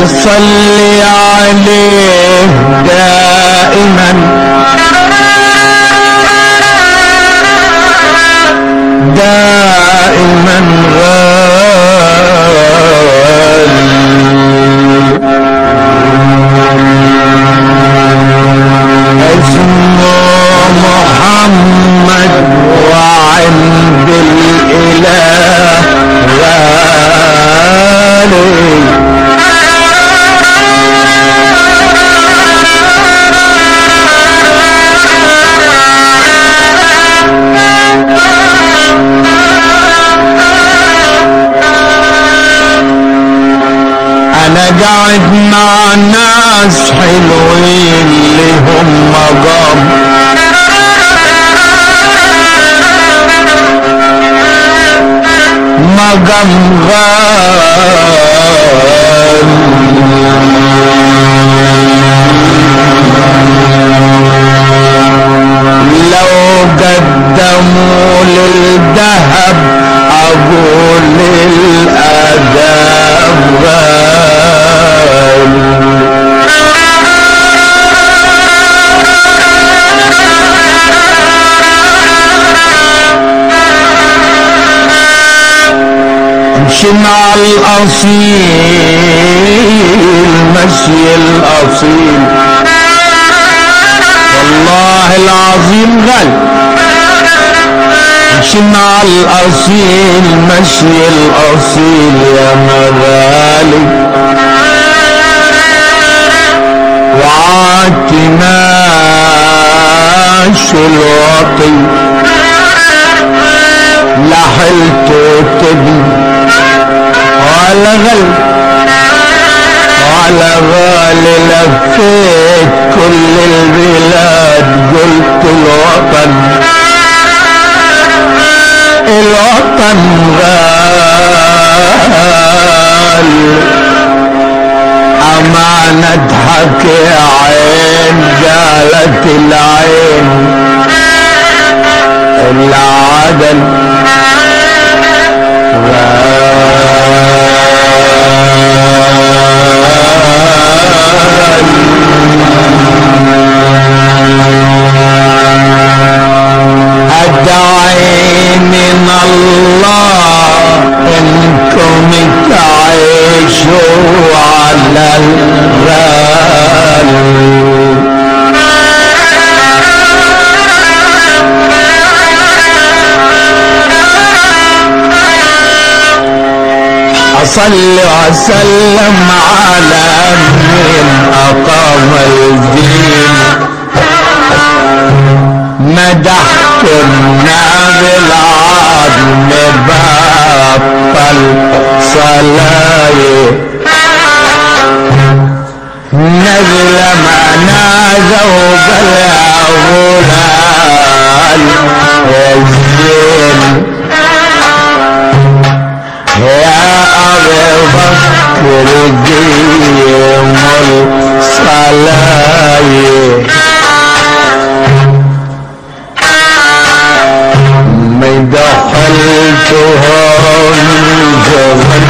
صلي عليه دائما دائما غالي اسمه محمد وعند الاله غالي انا قاعد مع ناس حلوين لهم مقام مقام غالي لو قدموا للذهب اقول للاداب غالي امشي مع الاصيل مشي الاصيل والله العظيم غالي امشي مع الاصيل مشي الاصيل يا مغالي وعاتناش الوطي لا حلت تبني ولا غل ولا غالي لفيت كل البلاد قلت الوطن الوطن غالي أمانة اضحك يا عين قالت العين العدل أدعي من الله إنكم تعيشوا على الغالي أصلي وأسلم على من أقام الدين مدحت النبي العظم بطل صلاة نزل ما نازوا بلا غلال والزين يا أبي بكر قيم الصلاة مدخلتهم زمن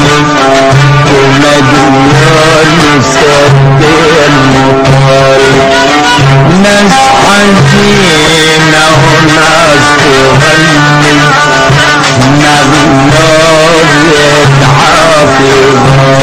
ومديون سد المطاري ناس حزينة وناس تغني مغلوب يدعى في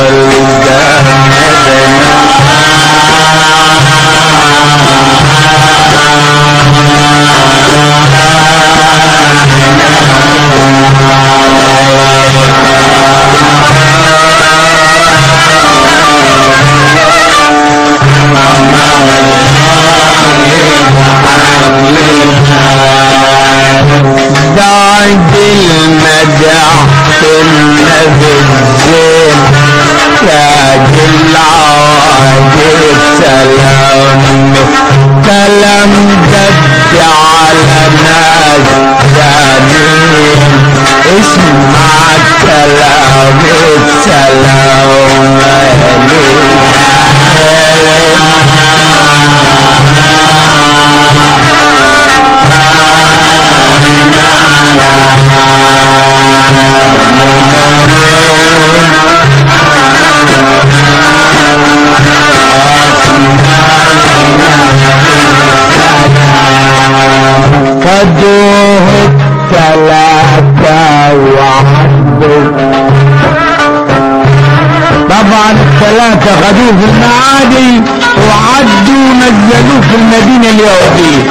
بعد المدح في النبي الزين تاج العواجب سلام كلام جد على ناس ثانيين اسمع كلام السلام ثلاثة خدوه في المعادي وعدوا نزلوه في المدينة اليهودية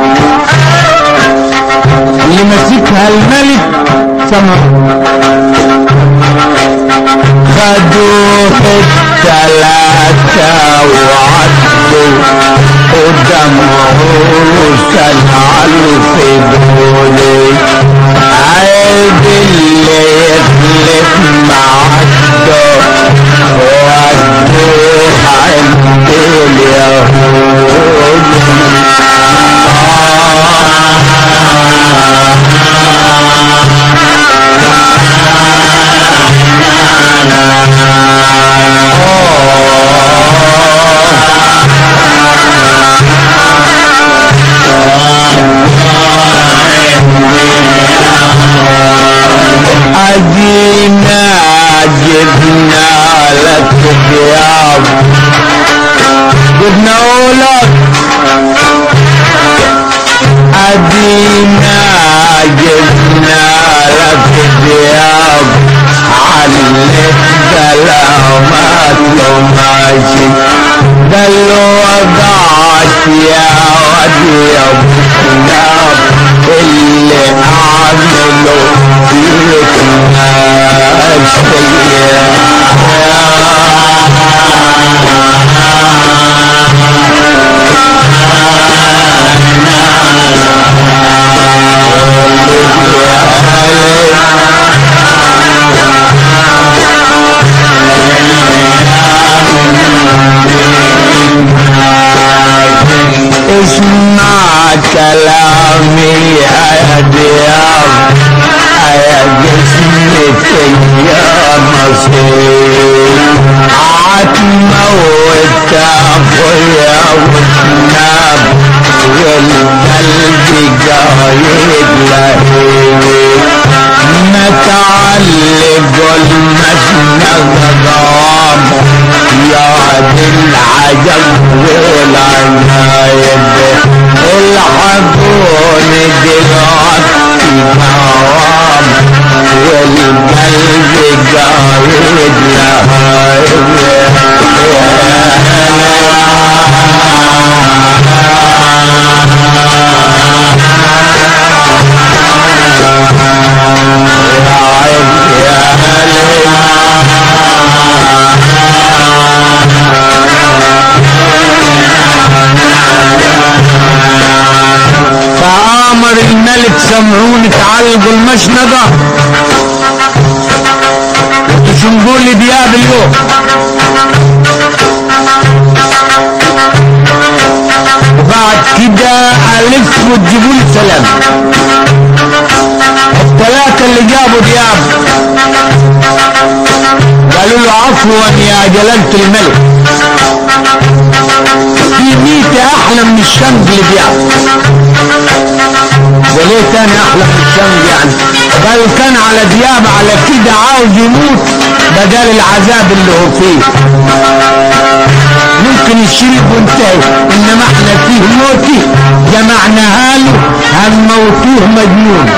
اللي مسكها الملك سمع خدوه الثلاثة وعدوا ودمعوا سنعلوا في دولي عيب اللي يخلف معده ودوه عند اليهود أجينا جبنا لك ثياب جبنا لك أدينا جبنا لك ثياب علك سلامات وماشي قالوا وقعت يا ودي يا كلاب اللي عملوا فيك اسمع كلامي يا دياب يا جسمك يا مصير عتموت اخويا وتنام والقلب قايد لهيب ما تعلق المسند غرام يا دي العجب والعنايب الحقوني دلوقتي نوام والقلب قايد فامر الملك سمعون تعلقوا المشنقة وتشنقوا لي دياب اليوم وبعد كده الف وتجيبوا لي سلام الثلاثة اللي جابوا دياب قالوا له عفوا يا جلالة الملك في ميتة احلى من الشمس اللي دياب وليه تاني احلى من الشمس يعني قال كان على دياب على كده عاوز يموت بدل العذاب اللي هو فيه ممكن الشريك وانتهي انما احنا فيه موتي جمعناها له هنموتوه مجنون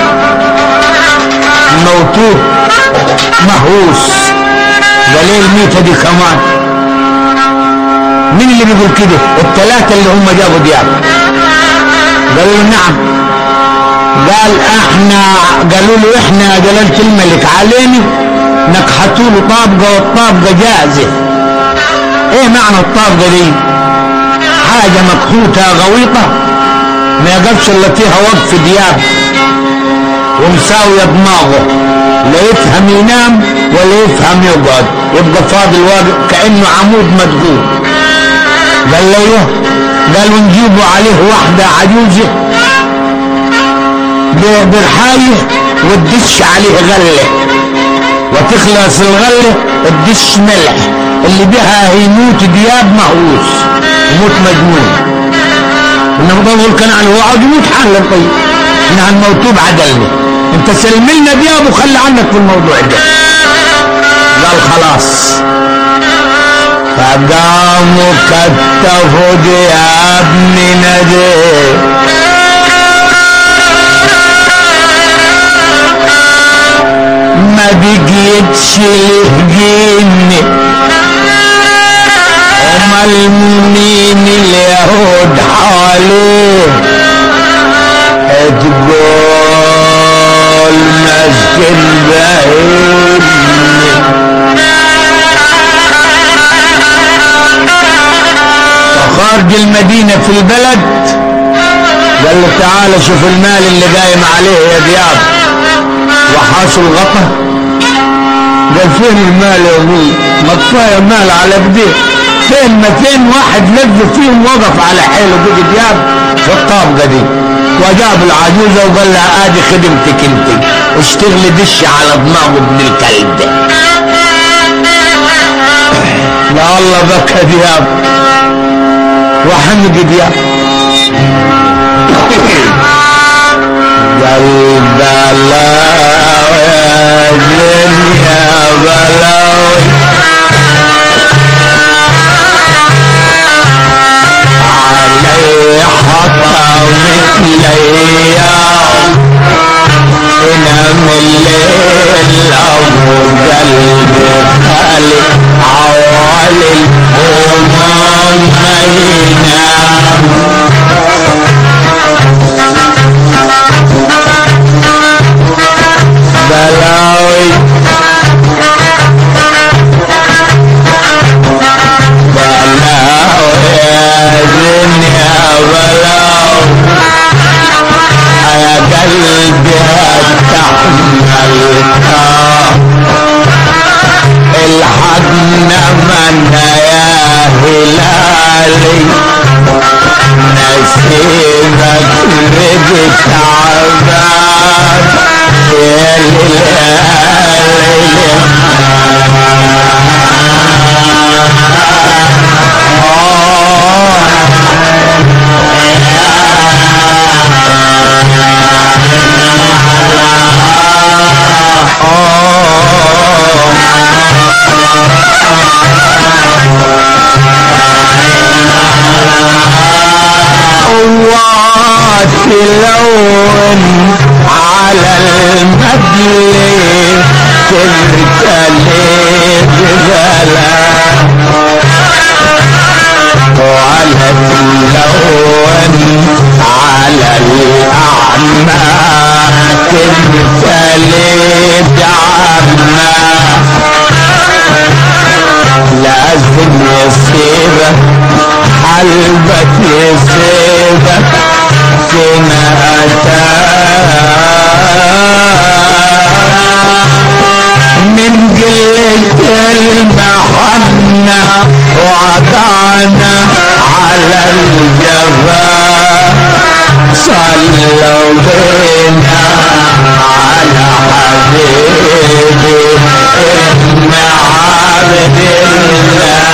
موتوه مهووس ده ليه الميتة دي كمان مين اللي بيقول كده الثلاثة اللي هم جابوا دياب قالوا له نعم قال احنا قالوا له احنا يا جلالة الملك علينا نكحتوا له طابقة والطابقة جاهزة ايه معنى الطابقة دي حاجة مكحوتة غويطة ما يقفش الا فيها وقف دياب ومساوية دماغه لا يفهم ينام ولا يفهم يقعد يبقى فاضل واقف كأنه عمود مدقوق قال له ايوه قال ونجيبوا عليه واحدة عجوزة برحاية وتدش عليه غلة وتخلص الغلة تدش ملح اللي بها هيموت دياب مهووس يموت مجنون انما طول كان عليه هو عاوز يموت حالا طيب احنا هنموتوه بعدلنا انت سلملنا دياب وخلي عنك في الموضوع ده قال خلاص فقاموا كتفوا دياب من نجيب ما بقيتش له جن معلمين اليهود حواليه تقول مسكن بعيد فخارج المدينة في البلد قال له تعالى شوف المال اللي قايم عليه يا دياب وحاصل غطا قال فين المال يا ابوي ما كفايه مال على كده فين 200 واحد لف فيهم وقف على حيله بقي دياب في الطابقه دي وجاب العجوزه وقال لها ادي خدمتك انت واشتغلي دش على دماغه ابن الكلب ده لا الله بكى دياب وحمد دياب قال بلاوي يا دنيا بلاوي علي حطم الايام انام الليل ابو قلبي خالي عوالي الهموم ما ينام بلاوي بلاوي يا دنيا بلاوي يا قلبي هتحملك الحقنا منا يا هلالي نسيبك رد تعبان يا قوات لون على المدل ترتلي ببلا وعلى اللون على الأعمى ترتلي بعمى لازم يصيبك قلبك يصيبك فيما أتى من قلة المحنة وعطانا على الجفا صلوا بنا على حبيبي ابن عبد الله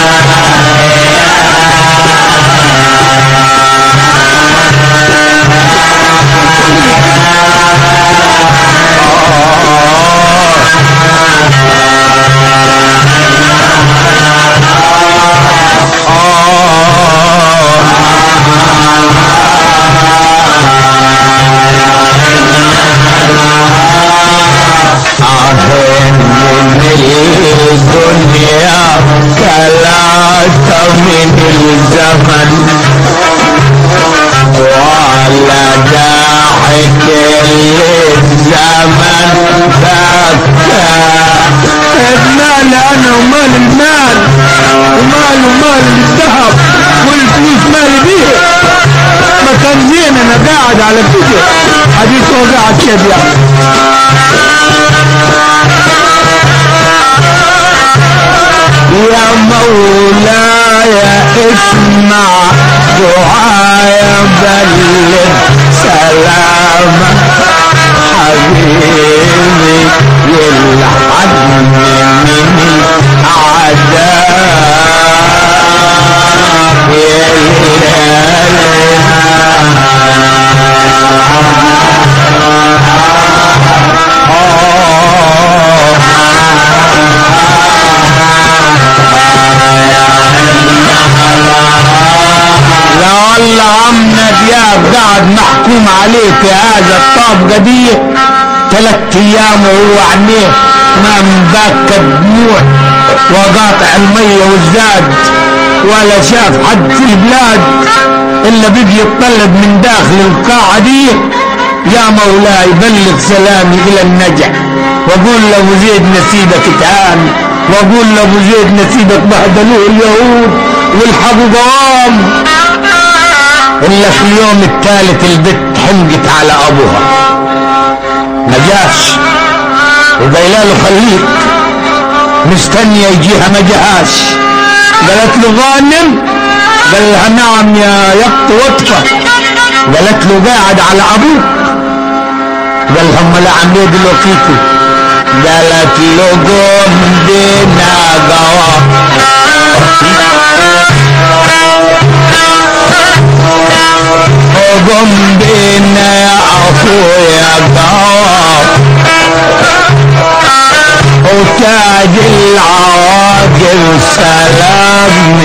آهن من الدنيا كلاك من الزمن وعلى ضاحك الزمن بكى المال انا ومال المال ومال ومال الذهب والفلوس مالي بيه ما كان زين انا قاعد على كده حديث هو قاعد كده يعني يا مولاي اسمع دعايا بلغ سلامك حبيبي يلحقني من الأعداء يا لعل عمنا دياب قاعد محكوم عليه في هذا الطابقة دي ثلاث ايام وهو عينيه ما مبكى دموع وقاطع المية والزاد ولا شاف حد في البلاد الا بيجي يتطلب من داخل القاعة دي يا مولاي بلغ سلامي الى النجع واقول لابو زيد نسيبك اتهان واقول لابو زيد نسيبك بهدلوه اليهود والحقوا قوام الا في اليوم الثالث البت حمقت على ابوها ما جاش وقايله له خليك مستنيه يجيها ما جاش قالت له غانم قال لها نعم يا يقط وطفة قالت له قاعد على ابوك قال لهم لا عم دلوقتي قالت له قوم بينا قوام قوم بينا يا اخويا قوام وتاج العواقب سلام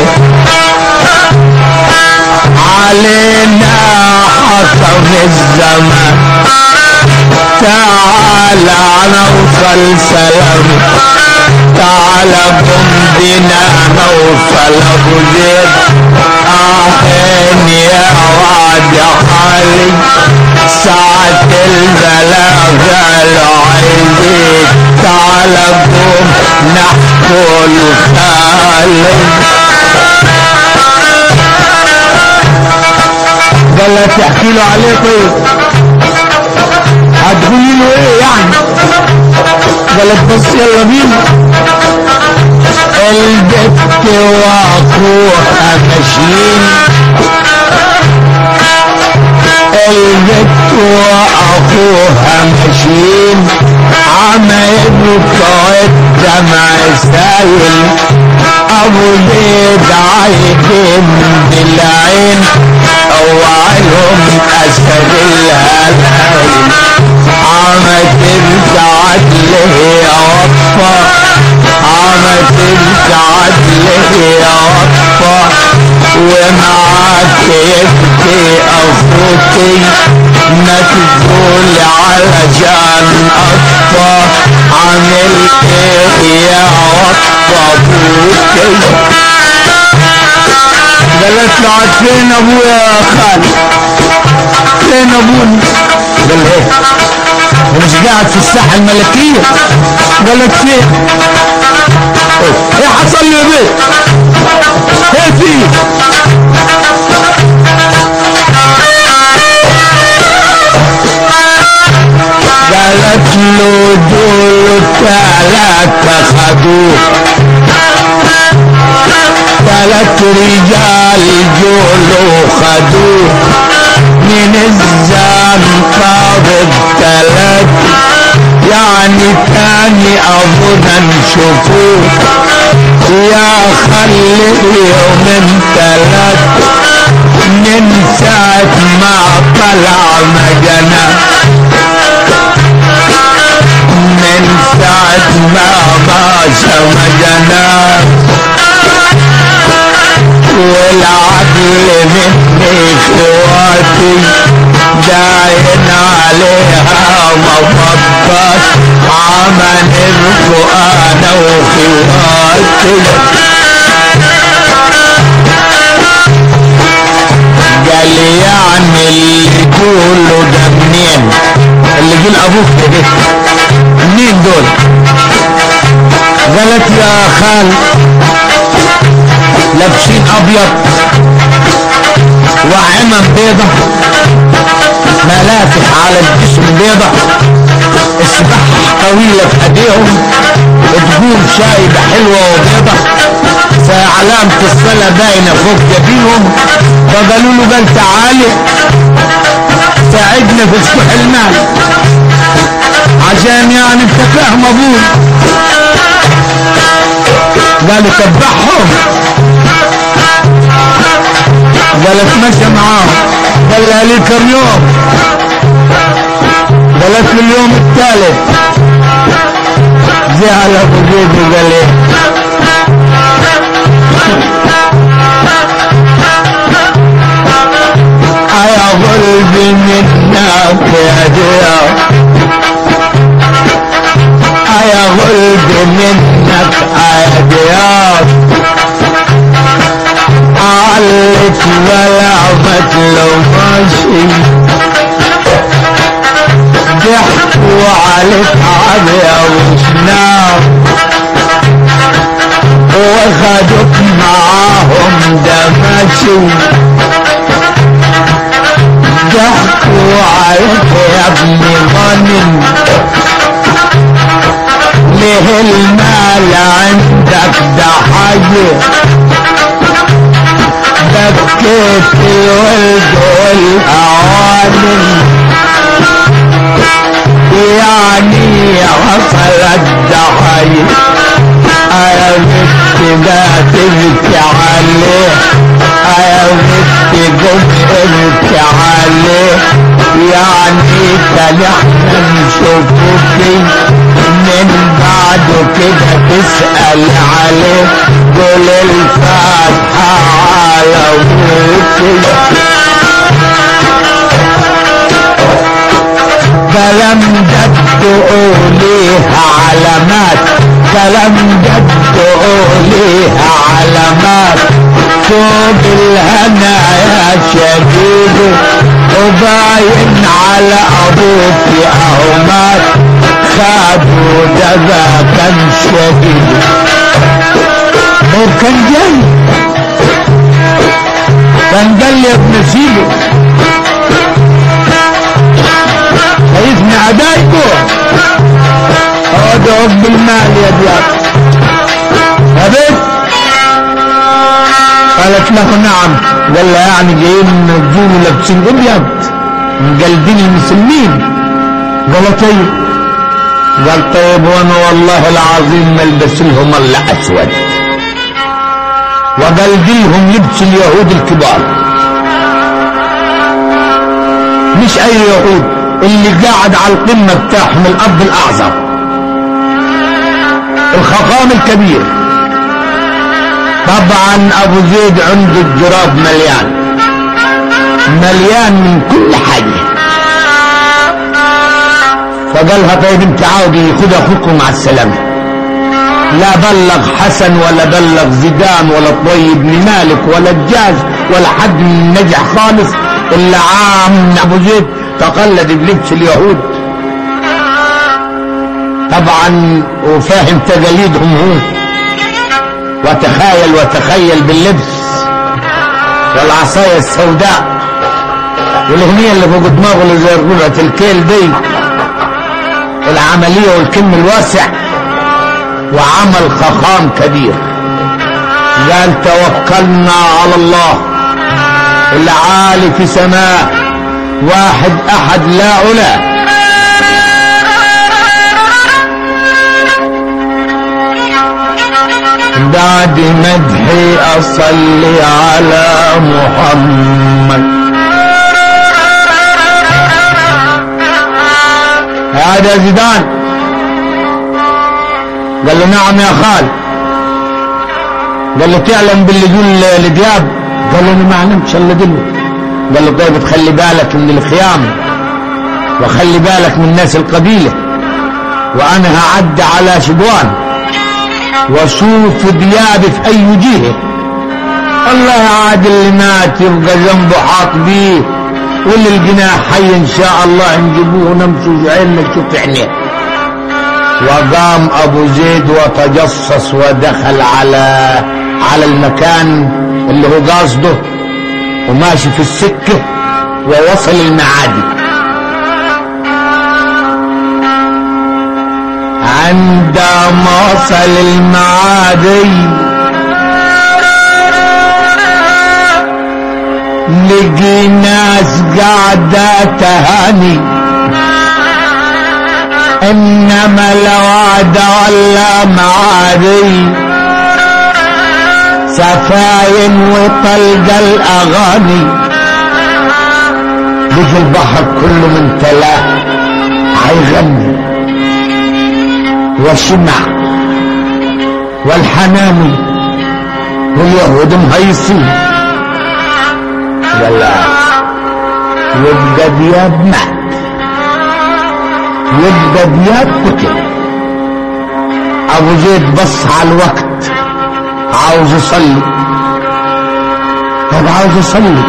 علينا حكم الزمان تعال نوصل سلام تعال قم بنا نوصل ابو زيد اهين يا واد حالي ساعة البلاغ العيدين تعال قم نحكوا الخالي قال لها تحكي له عليه طيب هتقولي له ايه يعني قالت بص يلا بينا البت واخوها ماشيين البت واخوها ماشيين عمايل الدمع سايل ابو زيد عايدين بالعين اوعلهم اسد الهلايل عمت السعد له وطفة عمت السعد له وطفة ومعاك يبكي اخوتي ما تقول علشان اطفى عامل ايه يا وطفة ابوكي قالت له عاد فين ابويا يا خالد فين ابونا قال ايه ومش قاعد في الساحه الملكيه قالت فين ايه حصل لي يا بيه ايه في قالت له دول ثلاثة خدوه ثلاث رجال جولوا خدوه من الزام قابض ثلاث يعني تاني أظن نشوفوه يا خلي يوم ثلاث من ساعة ما طلع مجنى من ساعة ما ماشى مجنى والعدل مني اخواتي داين عليها مفضل عمل القرآن وخواتي قال يعني اللي يقولوا ده منين اللي يقول ابوك ده منين دول قالت يا خال لابسين ابيض وعمم بيضة ملافح على الجسم بيضة اسبح طويلة في ايديهم تقوم شايبة حلوة وبيضة علامة الصلاة باينة فوق جبينهم فقالوا له قال تعالي ساعدنا في فتح المال عشان يعني انت فاهم ابوي قالوا تبعهم قال اتمشى معاهم قال لها لي كم يوم قالت له اليوم الثالث زعل ابو زيد وقال ايه يا قلبي منك يا ديار يا قلبي منك يا ديار قالت عادي وشناو وخدوك معاهم دمشي ضحكوا عليك يا ابن غنم ليه المال عندك ده حاجة بكيت الولد والأوانم يعني حصلت ضحايا يا بنت لا تبكي عليه يا بنت قم ابكي عليه يعني كان احنا نشوفوكي من بعده كده تسأل عليه قول الفاتحة على ابوكي كلام جد قوليها علامات كلام جد قوليها علامات فوق الهنا يا شديد وباين على ابوك اهمات خادوا دبا كان شديد وكان جاي كان قال لي ابن سيبه شايفني عدايكو اقعدوا بالمال يا دياب هبت قالت له نعم قال لها يعني جايين نجوم لابسين ابيض مقلدين المسلمين قالت ايه قال طيب وانا والله العظيم ما البس لهم الا اسود وقلد لهم لبس اليهود الكبار مش اي يهود اللي قاعد على القمة بتاعهم الأب الأعظم الخقام الكبير طبعا أبو زيد عنده الجراب مليان مليان من كل حاجة فقالها طيب انت عاودي خد اخوكم مع السلامة لا بلغ حسن ولا بلغ زيدان ولا طيب بن مالك ولا الجاز ولا حد من نجح خالص الا عام ابو زيد تقلد بلبس اليهود طبعا وفاهم تقاليدهم هو وتخيل وتخيل باللبس والعصاية السوداء والهنية اللي فوق دماغه اللي زي ربعة الكيل دي العملية والكم الواسع وعمل خخام كبير قال توكلنا على الله العالي في سماه واحد احد لا علا بعد مدحي اصلي على محمد هذا زيدان قال له نعم يا خال قال له تعلم باللي يقول لدياب قال له انا ما علمتش الا دله قال له طيب تخلي بالك من الخيام وخلي بالك من ناس القبيلة وانا هعدي على شبوان واشوف ديابي في اي جهة الله عاد اللي مات يبقى ذنبه حاط بيه واللي الجناح حي ان شاء الله نجيبوه نمشي عيننا نشوف عينيه وقام ابو زيد وتجصص ودخل على على المكان اللي هو قاصده وماشي في السكة ووصل المعادي عندما وصل المعادي لقي ناس قاعدة تهاني انما لو عاد ولا معادي سفاين وطلق الاغاني بيجي البحر كله من تلاه هيغني والشمع والحنامي واليهود مهيصين ولا يبقى دياب مات يبقى دياب قتل ابو زيد بص على الوقت عاوز يصلي طب عاوز يصلي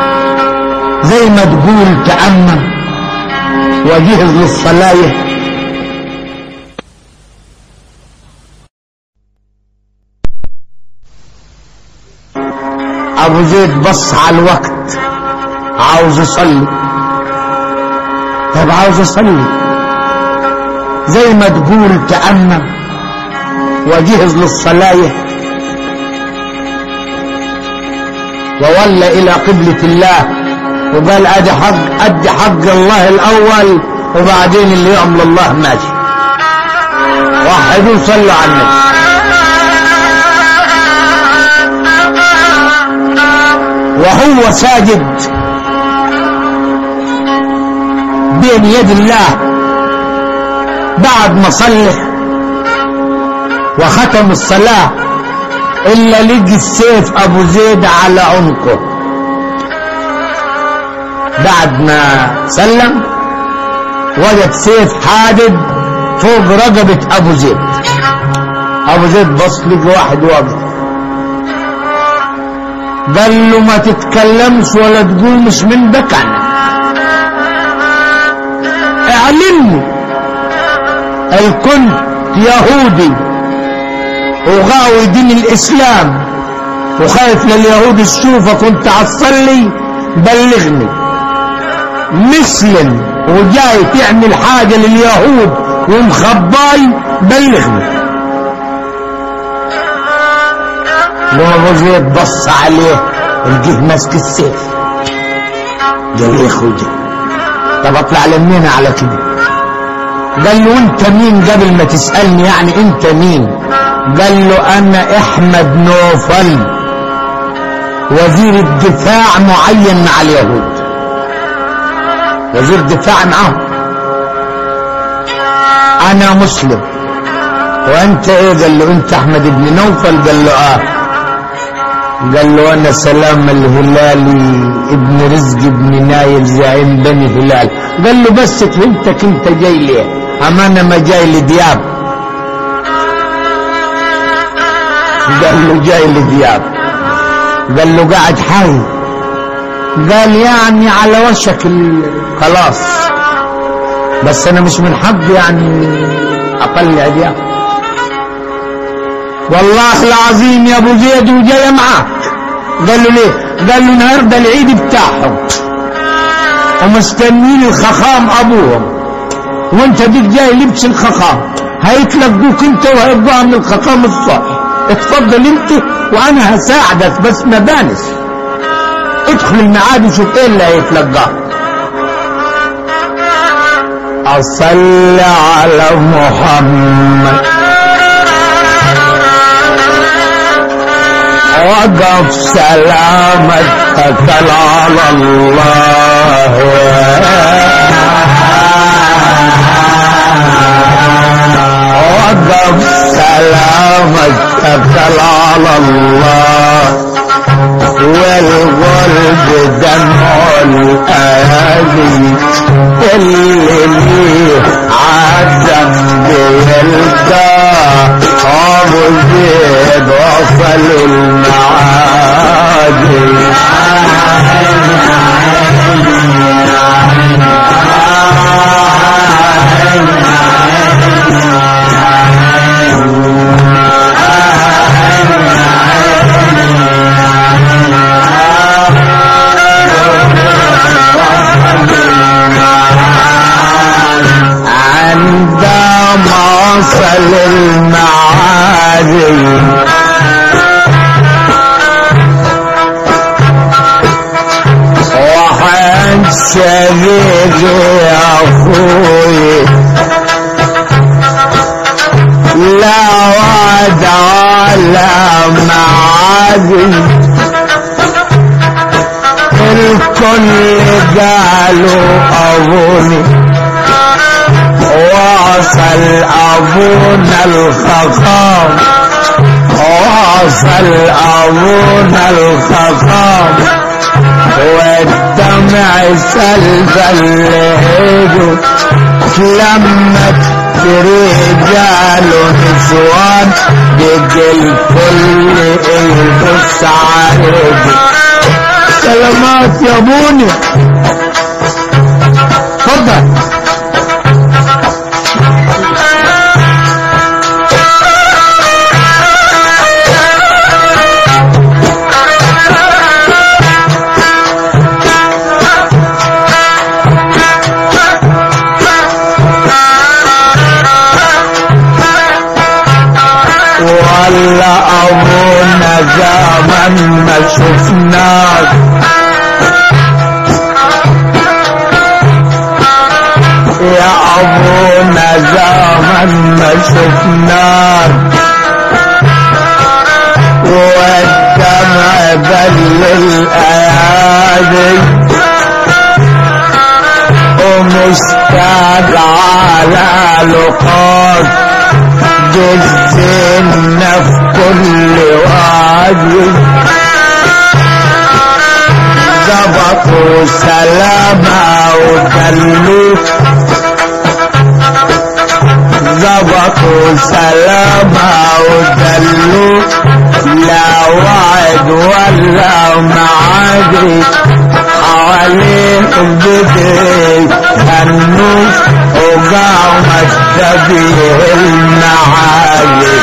زي ما تقول تأمم وجهز للصلاة ابو زيد بص على الوقت عاوز يصلي طب عاوز اصلي زي ما تقول تأمم وجهز للصلاة وولى إلى قبلة الله وقال أدي حق أدي حق الله الأول وبعدين اللي يعمل الله ماشي وحدوا صلوا على النبي وهو ساجد بين يد الله بعد ما صلى وختم الصلاة إلا لقي السيف أبو زيد على عنقه بعد ما سلم وجد سيف حادد فوق رقبة أبو زيد أبو زيد بص لقى واحد واقف قال له ما تتكلمش ولا تقومش من بكعنا اعلمني قال كنت يهودي وغاوي دين الاسلام وخايف لليهود تشوفك كنت هتصلي بلغني مسلم وجاي تعمل حاجة لليهود ومخباي بلغني لما ابو زيد بص عليه لقيه ماسك السيف قال يا اخوي طب اطلع لمين على كده قال له انت مين قبل ما تسألني يعني انت مين قال له انا احمد نوفل وزير الدفاع معين مع اليهود وزير دفاع معهم انا مسلم وانت ايه قال له انت احمد بن نوفل قال له اه قال له انا سلام الهلالي ابن رزق ابن نايل زعيم بني هلال قال له بس فهمتك انت جاي ليه اما انا ما جاي لدياب قال له جاي لدياب قال له قاعد حي قال يعني على وشك خلاص بس انا مش من حقي يعني اقلع دياب والله العظيم يا ابو زيد وجاي معاك قال له ليه قال له النهارده العيد بتاعهم ومستنين الخخام ابوهم وانت ديك جاي لبس الخخام هيتلقوك انت وهيبقى من الخخام الصبح اتفضل انت وانا هساعدك بس ما بانس ادخل الميعاد وشوف ايه اللي هيتلقاه اصلي على محمد وقف سلامتك على الله وقف سلامتك على الله والقلب دمع الآذي اللي ليه عزم بيلقى أبو زيد وصل المعادي عندما وصل المعادي وحد شقيقي يا اخوي لا وعد على معادي الكل قالوا ابوني وصل ابونا الخخام وصل ابونا الخخام والدمع سلب اللهيج لمت رجال ونسوان دق الكل البس عليك سلامات يا بوني اتفضل قال ابونا زمن ما شفناك يا ابونا زمن ما شفناك والدمع بل الايادي ومشتاق على لقاك جزنا في كل وادي ظبطوا سلامة ودلوك ظبطوا سلامة ودلوك لا وعد ولا معادي حواليهم بدي هنوش وقامت تبيه المعادي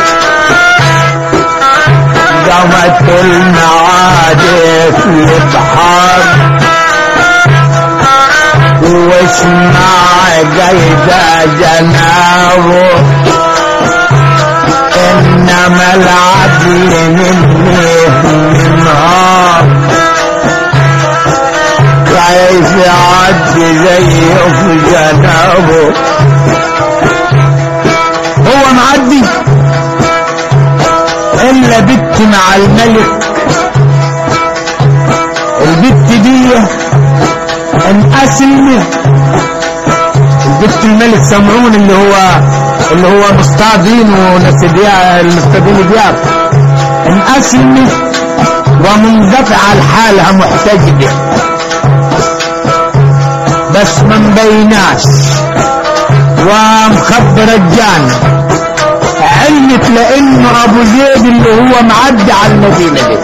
قامت المعادي في البحر واسمع قيد جنابه انما العدل مني منها خايف يعدي زيه في جنابه هو معدي الا بنت مع الملك البت دي انقسم البت الملك سمعون اللي هو اللي هو مصطادين وناس دياب المصطادين دياب انقسم ومنقطعة لحالها محتجبة بس ما مبيناش ومخبرة الجان علمت لانه ابو زيد اللي هو معدي على المدينة دي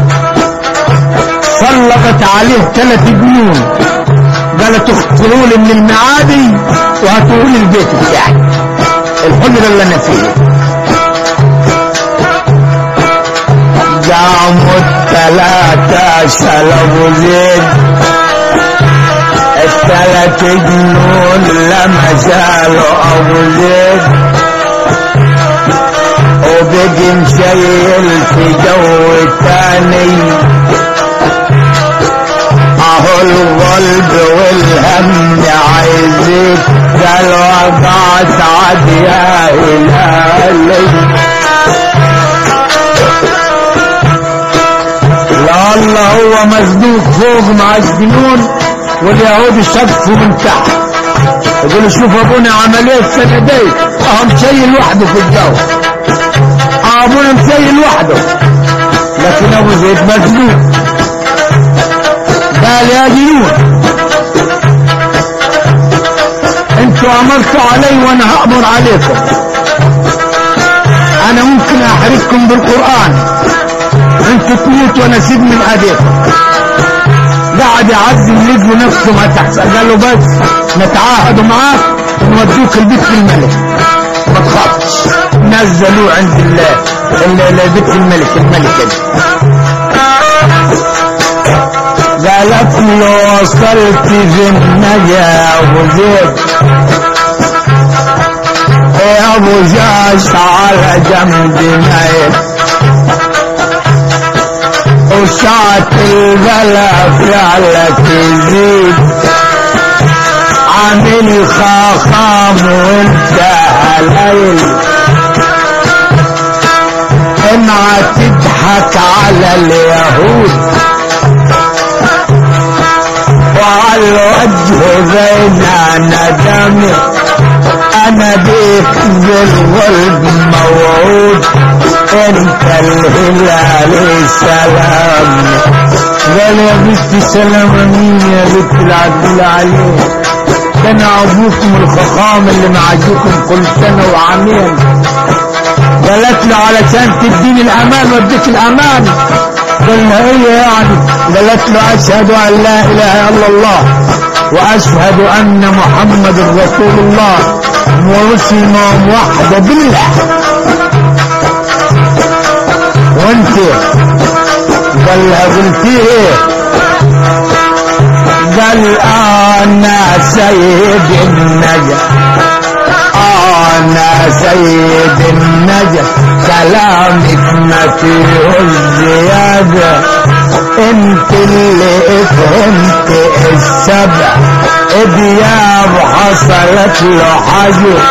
سلطت عليه ثلاث جنون قالت اختلوا لي من المعادي وهاتوا لي البيت بتاعي الحجرة اللي انا فيه قاموا الثلاثة شلبوا زيد الثلاث جنون لما شالوا ابو زيد وبقي مشيل في جو تاني اهو القلب والهم عايزك قال وقعت عد يا الهي لا الله هو مزنوق فوق مع الجنون واليهود شفوا من تحت يقولوا شوف ابونا عمل ايه السنه دي اهو مشيل لوحده في الجو ابونا مشيل لوحده لكن ابو زيد مزنوق قال يا جنون انتوا امرتوا علي وانا هامر عليكم انا ممكن احرقكم بالقران انتوا تموتوا وانا اسيب من ايديكم قعد يعزم لجوا نفسه ما تحصل قال له بس نتعاهد معاك ونودوك البيت الملك ما تخافش نزلوه عند الله اللي بيت الملك الملكة دي قالت له وصلت في النجا ابو زيد يا ابو جاش على جنب نايم وشعت البلا فعلك يزيد عامل خاخام وانت هليل انها تضحك على اليهود وعلى الوجه بين ندم انا بيك بالغلب موعود انت الهلال السلام قال يا بنتي سلام مين يا بنت العدل عليه كان ابوكم الخخام اللي معجوكم كل سنه وعامين قالت له علشان تديني الامان واديك الامان قال لها ايه يعني قالت له اشهد ان لا اله الا الله واشهد ان محمد رسول الله ومسلمة موحدة بالله وانت قال لها قلتي ايه قال انا سيد النجا انا سيد النجا كلامك ما فيه الزيادة انت اللي فهمت السبع دياب حصلت له حاجة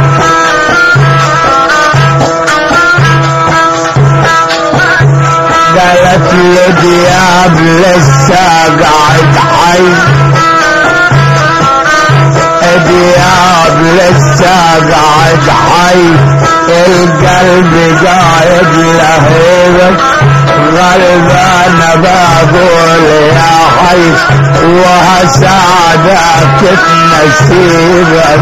قالت لي دياب لسه قاعد حي دياب لسه قاعد حي القلب قاعد لهيبك غلبان بقول يا حي وهساعدك نسيبك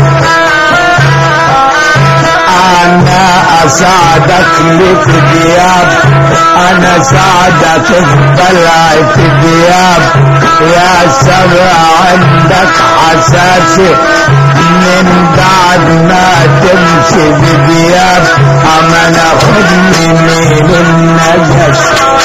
انا اساعدك لك دياب انا ساعدك في بلعة دياب يا سبع عندك حساسي من بعد ما تمشي بدياب اما ناخدني من النجس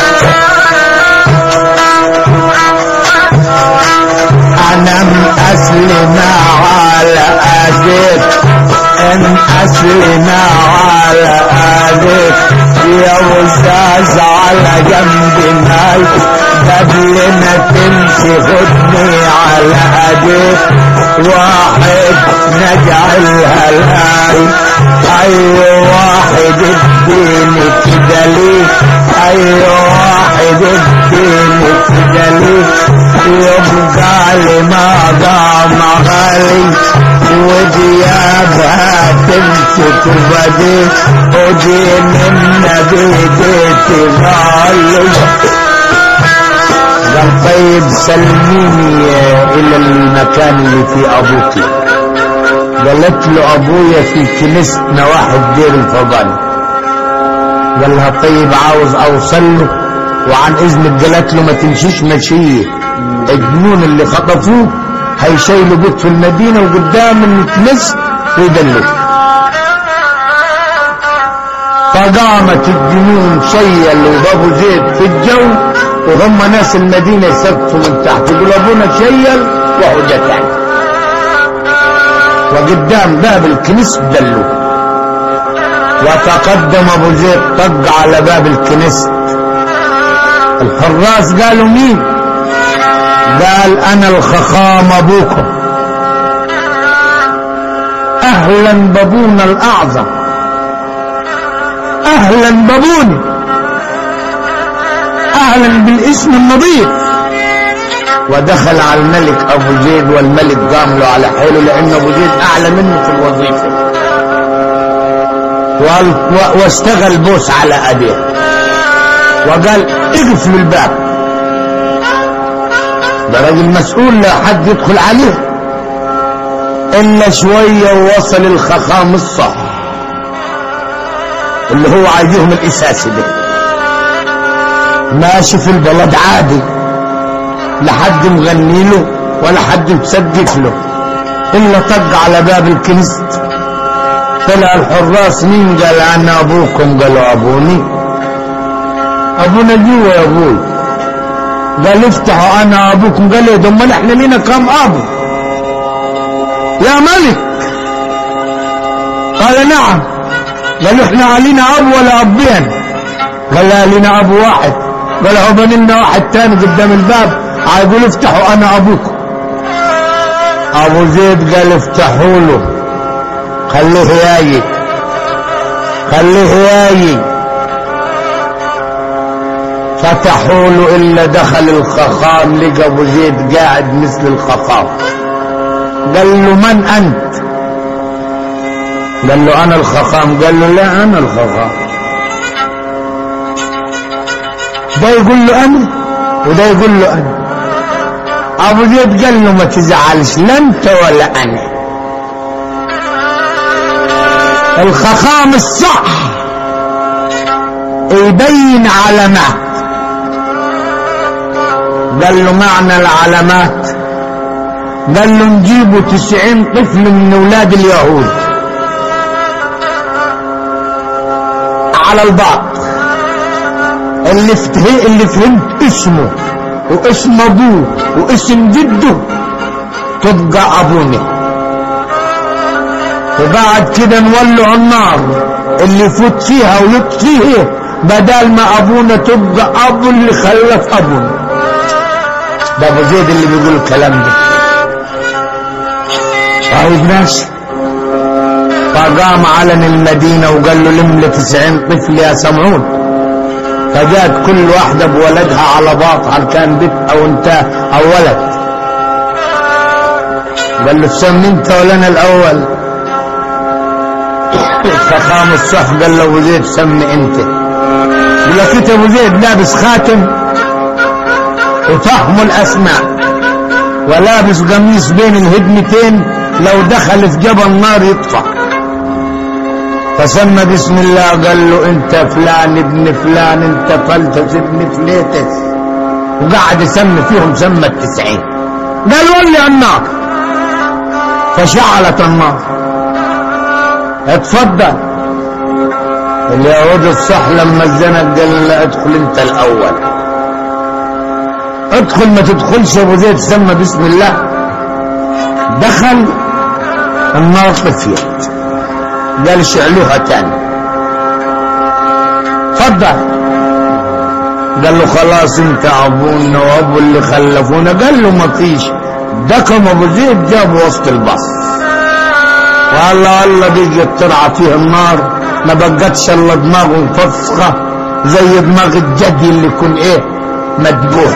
انا مأسلمة على ايديك ان اسلمة على ايديك يا وزاز على جنب ماي قبل ما تمشي خدني على ايديك واحد نجعلها لاي اي واحد اديني كده ليه اي واحد اديني كده ليه يبقى لي ما ضام غالي وديابها تمسك بدي ودين النبي ديتي غالي قال طيب سلميني الى المكان اللي فيه ابوك قالت له ابويا في كنيستنا واحد دير الفضل قال لها طيب عاوز اوصل له وعن اذنك قالت له ما تمشيش مشيه الجنون اللي خطفوه هيشيلوا بيت في المدينة وقدام الكنيست ويدلوا فقامت الجنون شيلوا بابو زيد في الجو وهم ناس المدينة يسقفوا من تحت يقولوا ابونا شيل وهو جتان وقدام باب الكنيست دلوا وتقدم ابو زيد طق على باب الكنيست الحراس قالوا مين قال انا الخخام ابوكم اهلا بابونا الاعظم اهلا بابوني اهلا بالاسم النظيف ودخل على الملك ابو زيد والملك قام له على حيله لان ابو زيد اعلى منه في الوظيفه واشتغل بوس على ابيه وقال اقفلوا الباب ده راجل مسؤول لا حد يدخل عليه الا شويه ووصل الخخام الصح اللي هو عايزهم الاساسي ده ماشي في البلد عادي لا حد مغني له ولا حد مسقف له الا طق على باب الكنيست طلع الحراس مين قال انا ابوكم قالوا ابوني ابونا جوا يا ابوي قال افتحوا انا ابوكم قال لي دم احنا لينا كم ابو يا ملك قال نعم قالوا احنا علينا اب ولا ابين قال لا لينا ابو واحد قال هو بني لنا واحد تاني قدام الباب هيقول افتحوا انا ابوكم ابو زيد قال افتحوا له خليه ياجي خليه ياجي فتحوا له الا دخل الخخام لقى ابو زيد قاعد مثل الخخام قال له من انت قال له انا الخخام قال له لا انا الخخام ده يقول له انا وده يقول له انا ابو زيد قال له ما تزعلش لا انت ولا انا الخخام الصح يبين علامات قال له معنى العلامات قال له نجيبوا تسعين طفل من اولاد اليهود على البعض اللي فته اللي فهمت اسمه واسم ابوه واسم جده تبقى ابونا وبعد كده نولع النار اللي يفوت فيها ويطفيه بدل ما ابونا تبقى ابو اللي خلف ابونا ده ابو زيد اللي بيقول الكلام ده طيب ماشي فقام علن المدينة وقال له لم لي تسعين طفل يا سمعون فجاءت كل واحدة بولدها على باط هل كان بنت أو انت أو ولد قال له تسمي انت ولا انا الأول فقام الصح قال له أبو زيد سمي انت يقول لك انت أبو زيد لابس خاتم وفهم الأسماء ولابس قميص بين الهدمتين لو دخل في جبل نار يطفى فسمى بسم الله قال له انت فلان ابن فلان انت فلتس ابن فليتس وقعد يسمي فيهم سمى التسعين قال ولي النار فشعلت النار اتفضل اليهود الصح لما الزنق قال له ادخل انت الاول ادخل ما تدخلش ابو زيد سمى بسم الله دخل النار طفيت قال شعلوها تاني تفضل قال له خلاص انت ابونا وابو اللي خلفونا قال له ما فيش دكم ابو زيد جاب وسط البصر والله الله بيجي ترعى فيه النار ما بقتش الا دماغه مفسخه زي دماغ الجدي اللي يكون ايه مدبوح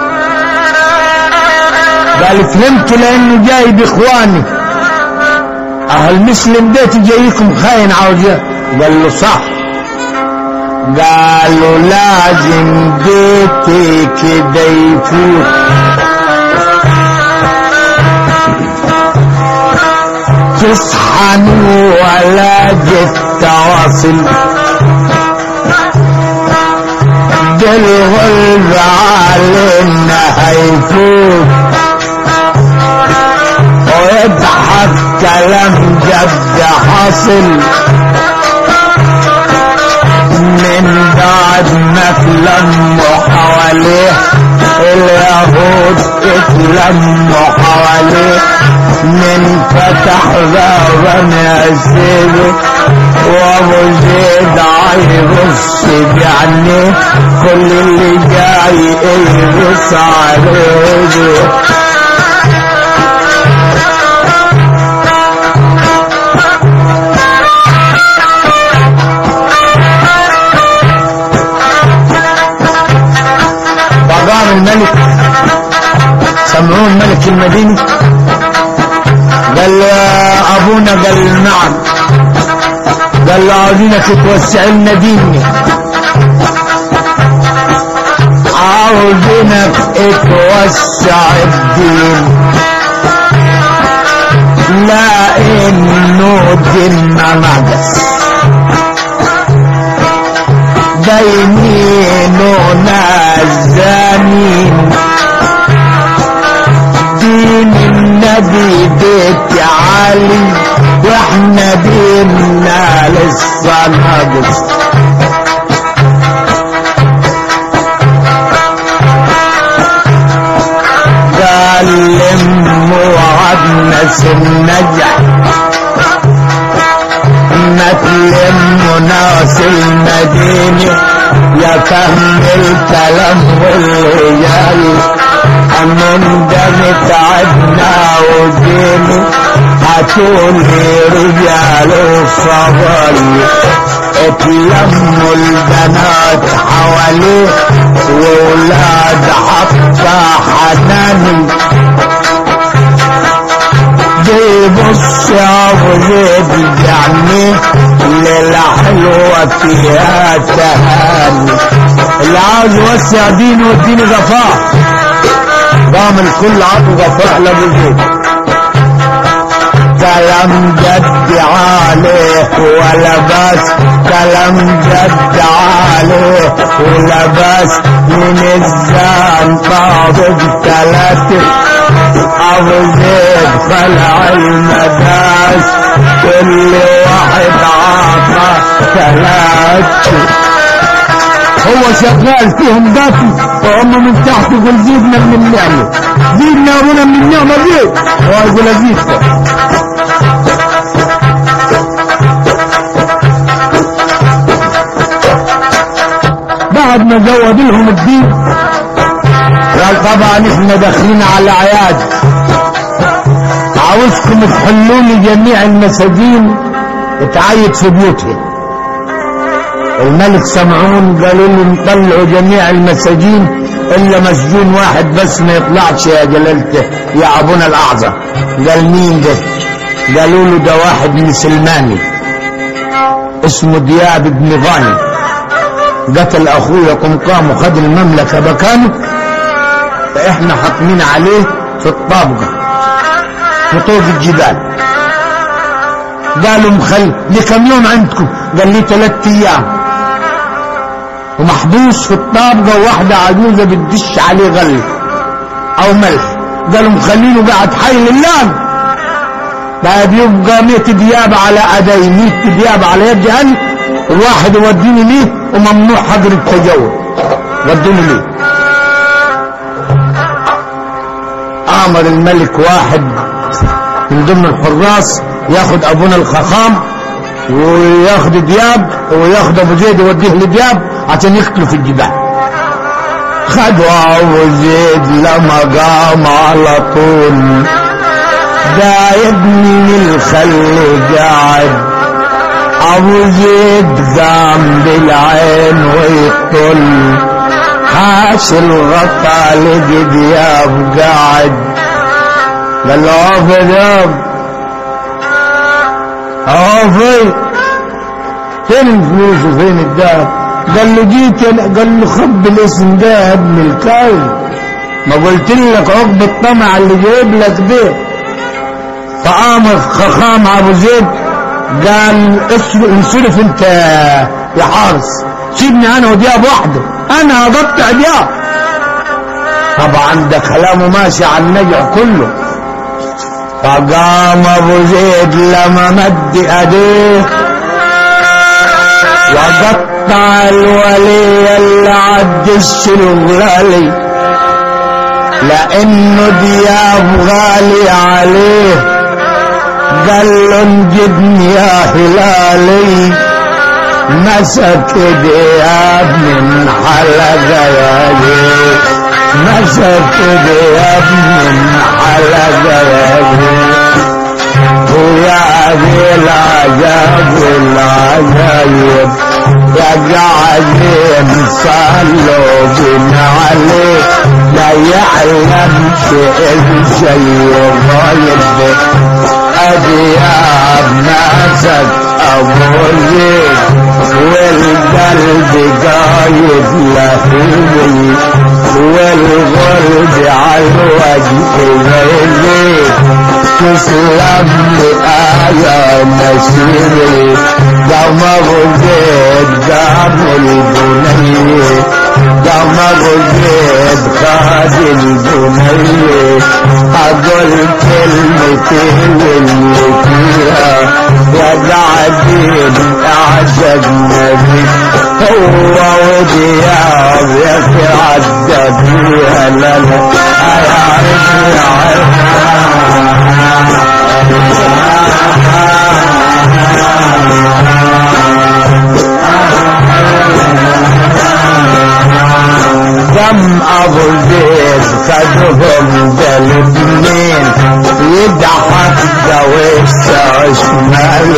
قال فهمت لانه جاي باخواني اهل مسلم بيت جايكم خاين عاوز قال له صح قالوا لازم بيتي كده يفوت تصحنوا ولا جت تواصل ده الغلب علينا هيفوت ويضحك كلام جد حاصل من بعد ما تلموا حواليه اليهود اتلموا حواليه من فتح بابا يسيبه وابو زيد عيبص بعينيه كل اللي جاي يبص عليه فقام الملك سمعون ملك المدينة قال له يا ابونا قال له نعم قال له عاوزينك توسع لنا ديني عاوزينك توسع الدين لا انه ديننا نقص دينيننا الزانين دين النبي بيت عالي واحنا ديننا لسه ناقص قال لموا وعدنا النجح ما تلموا ناس المدينة يا فهم الكلام والرجال من دم تعبنا وديني هاتولي رجال الصبر اتلموا البنات حواليه وولاد حتى حناني بيبص يا ابو زيد يعني ليلة حلوة فيها تهاني اللي عاوز يوسع دينه والدين غفاء قام الكل عطوا غفاء لابو زيد كلام جد عليه ولا بس كلام جد عليه ولا بس من الزان طابق ثلاثة ابو زيد خلع المداس كل واحد عطى ثلاثة هو شغال فيهم دافي وهم من تحت يقول زيدنا من النعمة زيدنا ابونا من النعمة دي هو يقول ازيدكم ما زود لهم الدين قال طبعا احنا داخلين على عياد عاوزكم تحلوا لي جميع المساجين اتعيد في بيوتهم الملك سمعون قالوا له نطلعوا جميع المساجين الا مسجون واحد بس ما يطلعش يا جلالته يا ابونا الاعظم قال مين ده قالوا له ده واحد مسلماني اسمه دياب بن غانم قتل اخويا قمقام وخد المملكه مكانه فاحنا حاكمين عليه في الطابقه في طوق الجبال قالوا مخل لكم يوم عندكم قال لي ثلاثة ايام ومحبوس في الطابقة وواحدة عجوزة بتدش عليه غل او ملح قالوا مخلينه قاعد حي لله بقى بيبقى 100 دياب على ايدي 100 دياب على يد انا الواحد يوديني ليه وممنوع حجر التجول ودوني ليه امر الملك واحد من ضمن الحراس ياخد ابونا الخخام وياخد دياب وياخد ابو زيد يوديه لدياب عشان يقتلوا في الجبال خدوا ابو زيد لما قام على طول ده يا ابني الخل قاعد ابو زيد قام بالعين ويطل حاش الغطا لقي دياب قاعد قال له اقف يا دياب اقف فين الفلوس وفين الدهب قال له جيت قال له خب الاسم ده يا ابن الكاين ما قلت لك عقب الطمع اللي جايب لك ده فقام خخام ابو زيد قال انصرف انت يا حارس سيبني انا ودياب وحده انا هقطع دياب طبعا ده كلامه ماشي على النجع كله فقام ابو زيد لما مد ايديه وقطع الولي اللي عد الشلغالي لانه دياب غالي عليه قال له انجدني يا هلالي مسك دياب من حلقة يا جيش مسك دياب من حلقة يا جيش ويا ذي العجب والعجايب يا قاعدين صلوا بنا عليه لا يعلم شيء شيء غايب أدياب مسك أبو زيد والقلب قايد لهوي والغرب على الوجه غيري تسلم لآية نسيري قمر زيد قام البني قمر زيد خاد البني أقول كلمتين اللي فيها يا قاعدين أعجب نبي هو ودياب يتعدى فيها لنا دم ابو زيد خدهم بالاثنين يضحك دوش شمال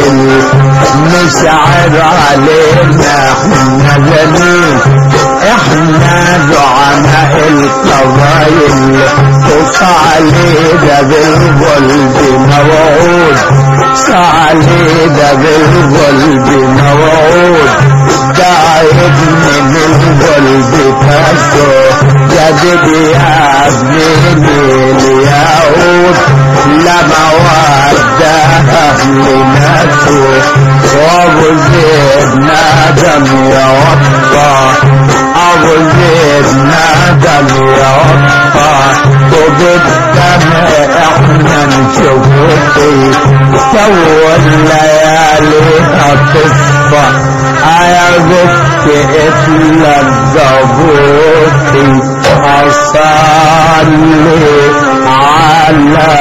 مسعر علينا احنا جميل احنا زعماء القبايل وصعلينا بالقلب موعود صعلينا بالقلب موعود دايب من القلب كسو جدد يا ابني اليهود لما ودى اهل نفسه وابو زيد نادم يا وطا ابو زيد نادم يا وطا وبالدم احنا نشوفي سوى الليالي هتصفى ايا بك اتلقبوتي اصلي على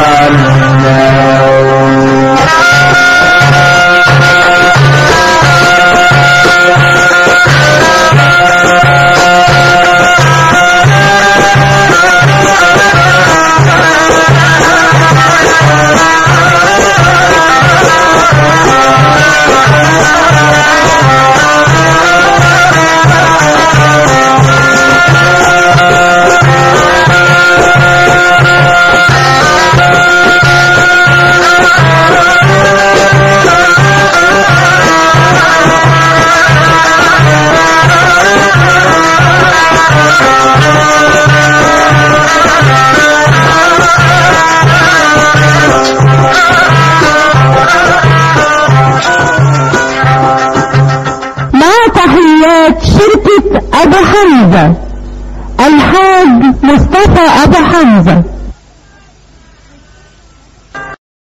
النوم أبو حمزة الحاج مصطفى أبو حمزة